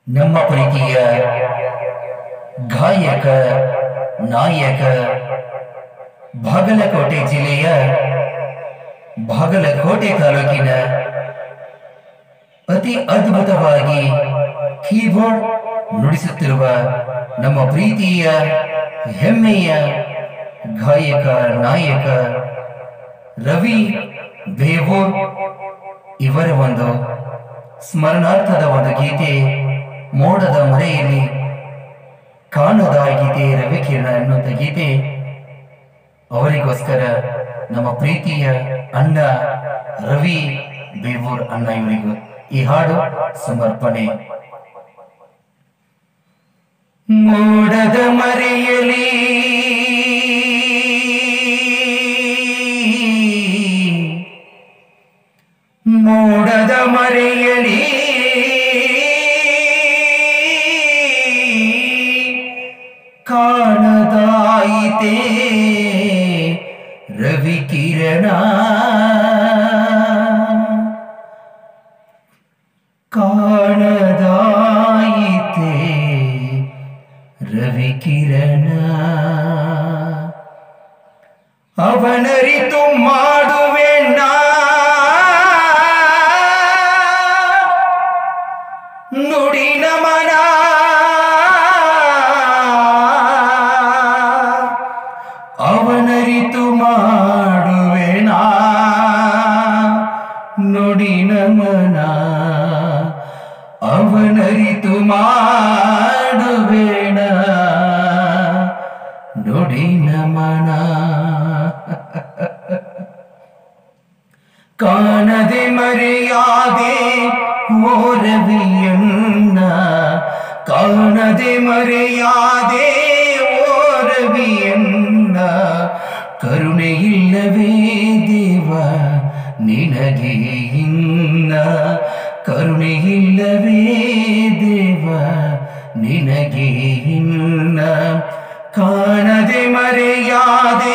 ನಮ್ಮ ಪ್ರೀತಿಯ ಗಾಯಕ ನಾಯಕ ಬಾಗಲಕೋಟೆ ಜಿಲ್ಲೆಯ ಬಾಗಲಕೋಟೆ ತಾಲೂಕಿನ ಅತಿ ಅದ್ಭುತವಾಗಿ ಕೀಬೋರ್ಡ್ ನುಡಿಸುತ್ತಿರುವ ನಮ್ಮ ಪ್ರೀತಿಯ ಹೆಮ್ಮೆಯ ಗಾಯಕ ನಾಯಕ ರವಿ ಬೇವೂರ್ ಇವರ ಒಂದು ಸ್ಮರಣಾರ್ಥದ ಒಂದು ಗೀತೆ ಮೋಡದ ಮರೆಯಲ್ಲಿ ಕಾಣದ ಗೀತೆ ರವಿಕಿರಣ ಎನ್ನುವಂತ ಗೀತೆ ಅವರಿಗೋಸ್ಕರ ನಮ್ಮ ಪ್ರೀತಿಯ ಅಣ್ಣ ರವಿ ಬೇವೂರ್ ಅಣ್ಣ ಇವರಿಗೂ ಈ ಹಾಡು ಸಮರ್ಪಣೆ ಮೋಡದ ಮರೆಯಲಿ ಮೋಡದ ಮರೆಯಲಿ ಕಾಣದಾಯಿತೆ ರವಿ ಕಿರಣ ಕಾಣದಾಯಿತೆ ರವಿ ಕಿರಣ ಅವನರಿತು ಮಾಡುವೆ ನಾ ನುಡಿ ನಮನ ಅವನರಿತು ಮಾಡುವೆ ನಾ ನುಡಿ ನಮನ ಅವನರಿತು ಮಾಡುವೇಣ ನುಡಿ ನಮನ ಕಾಣದೆ ಮರೆಯಾದೆ ಓರವಿಯನ್ನ ಕಾಣದೆ ಮರೆಯಾದೆ ಓರವಿಯನ್ನ ಕರುಣೆ ಇಲ್ಲವೇ ದೇವ ನಿನಗೆ ಇನ್ನ ಕರುಣೆ ಇಲ್ಲವೇ ದೇವ ನಿನಗೆ ಇನ್ನ ಕಾಣದೆ ಮರೆಯಾದೆ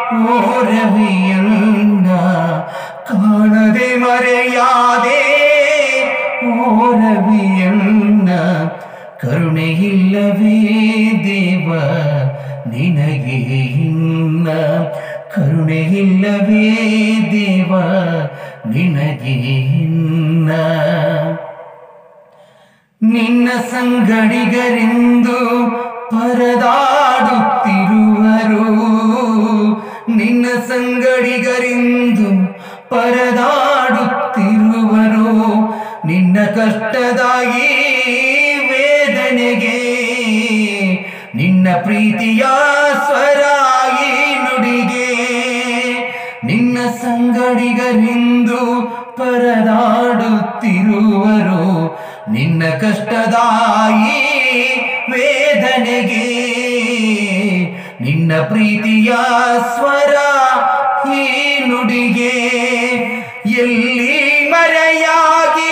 ಓರವಿಯನ್ನ ಕಾಣದೆ ಮರೆಯಾದೆ ಓರವಿಯನ್ನ ಕರುಣೆ ಇಲ್ಲವೇ ದೇವ ನಿನಗೆ ಇನ್ನ ಕರುಣೆ ಇಲ್ಲವೇ ದೇವ ನಿನಗೆ ಇನ್ನ ನಿನ್ನ ಸಂಗಡಿಗರೆಂದು ಪರದಾಡುತ್ತಿರುವರು ನಿನ್ನ ಸಂಗಡಿಗರೆಂದು ಪರದಾಡುತ್ತಿರುವರು ನಿನ್ನ ಕಷ್ಟದಾಗಿ ವೇದನೆಗೆ ನಿನ್ನ ಪ್ರೀತಿಯ ಸ್ವರಾಗಿ ನುಡಿಗೆ ನಿನ್ನ ಸಂಗಡಿಗರೆಂದು ಪರದಾಡುತ್ತಿರುವರು ನಿನ್ನ ಕಷ್ಟದಾಯಿ ವೇದನೆಗೆ ನಿನ್ನ ಪ್ರೀತಿಯ ಸ್ವರ ಈ ನುಡಿಗೆ ಎಲ್ಲಿ ಮರೆಯಾಗಿ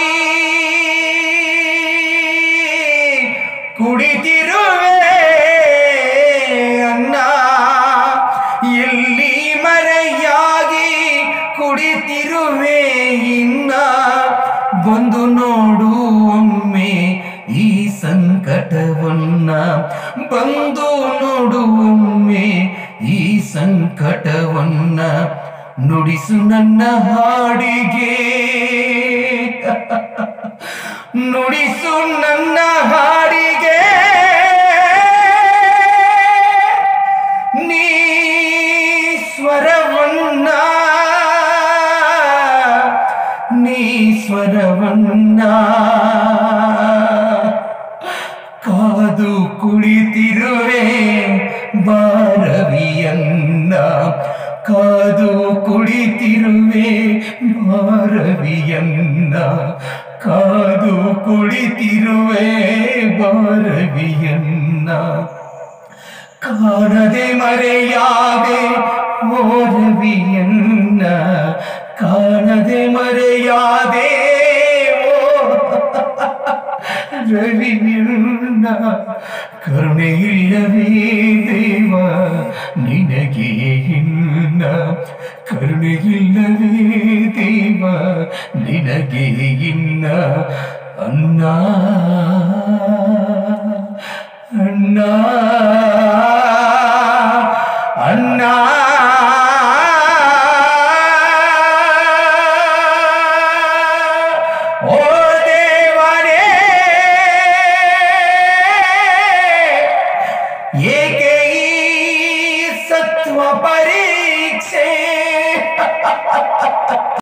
ಕುಡಿತಿರುವೆ ಅನ್ನ ಎಲ್ಲಿ ಮರೆಯಾಗಿ ಕುಡಿತಿರುವೆ ಇನ್ನ ಬಂದು ನೋಡು ಒಮ್ಮೆ ಈ ಸಂಕಟವನ್ನ ಬಂದು ನೋಡು ಒಮ್ಮೆ ಈ ಸಂಕಟವನ್ನ ನುಡಿಸು ನನ್ನ ಹಾಡಿಗೆ ನುಡಿಸು ನನ್ನ ಹಾಡಿಗೆ ನೀ ಸ್ವರವನ್ನ ನೀ ಸ್ವರವನ್ನ ಕಾದು ಕುಳಿತಿರುವೆ ಬಾರವಿಯನ್ನ ಕಾದು ಕುಳಿತಿರುವೆ ಬಾರವಿಯನ್ನ ಕಾದು ಕುಳಿತಿರುವೆ ಬಾರವಿಯನ್ನ ಕಾಣದೆ ಮರೆಯಾದೆ ಓರವಿಯನ್ನ ಕಾಣದೆ ಮರೆಯಾದೆ ಓ ರವಿಯನ್ನ ಕರುಣೆ ಇಲ್ಲವೇ ದೇವ ನಿನಗೆ ಇನ್ನ ಕರುಣೆ ಇಲ್ಲವೇ ದೇವ ನಿನಗೆ ಇನ್ನ ಅನ್ನ ಅಣ್ಣ ಅಣ್ಣ ಓ ದೇವರೇ ಏಕೆ ಈ ಸತ್ವ ಪರೀಕ್ಷೆ